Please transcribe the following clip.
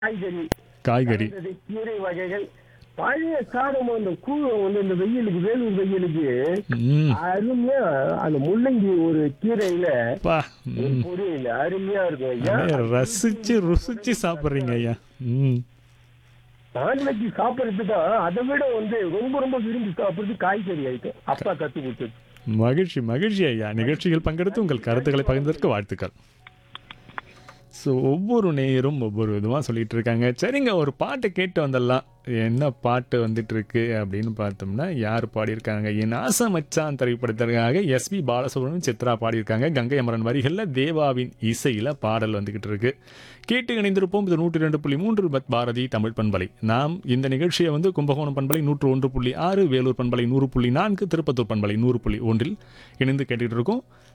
காய்கறி காய்கறி அடுத்தது கீரை வகைகள் பழைய சாதம் அந்த கூழம் வந்து இந்த வெயிலுக்கு வேலூர் வெயிலுக்கு ம் அருமையா அந்த முள்ளங்கி ஒரு கீரையில பா ஒரு ம் பொரியல் அருமையா இருக்கும் ஐயா அப்படியே ரசிச்சு ருசிச்சு சாப்பிட்றீங்க ஐயா ம் நான்வெஜ் சாப்பிடுறது தான் அதை விட வந்து ரொம்ப ரொம்ப விரும்பி சாப்பிடுறது காய்கறி ஐட்டம் அப்பா கத்து கொடுத்தது மகிழ்ச்சி மகிழ்ச்சி ஐயா நிகழ்ச்சியில் பங்கெடுத்து உங்கள் கருத்துக்களை பகிர்ந்ததற்கு வாழ்த்துக்கள் ஸோ ஒவ்வொரு நேயரும் ஒவ்வொரு விதமாக சொல்லிட்டு இருக்காங்க சரிங்க ஒரு பாட்டை கேட்டு வந்துடலாம் என்ன பாட்டு வந்துட்டு இருக்கு அப்படின்னு பார்த்தோம்னா யார் பாடியிருக்காங்க என் ஆசை மச்சான் திரைப்படத்திற்காக எஸ்பி பாலசுப்ரமணியம் சித்ரா பாடியிருக்காங்க கங்கை அமரன் வரிகளில் தேவாவின் இசையில் பாடல் வந்துக்கிட்டு இருக்கு கேட்டு இணைந்திருப்போம் இது நூற்றி ரெண்டு புள்ளி மூன்று பத் பாரதி தமிழ் பண்பலை நாம் இந்த நிகழ்ச்சியை வந்து கும்பகோணம் பண்பலை நூற்று ஒன்று புள்ளி ஆறு வேலூர் பண்பலை நூறு புள்ளி நான்கு திருப்பத்தூர் பண்பலை நூறு புள்ளி ஒன்றில் இணைந்து கேட்டுக்கிட்டு இருக்கோம்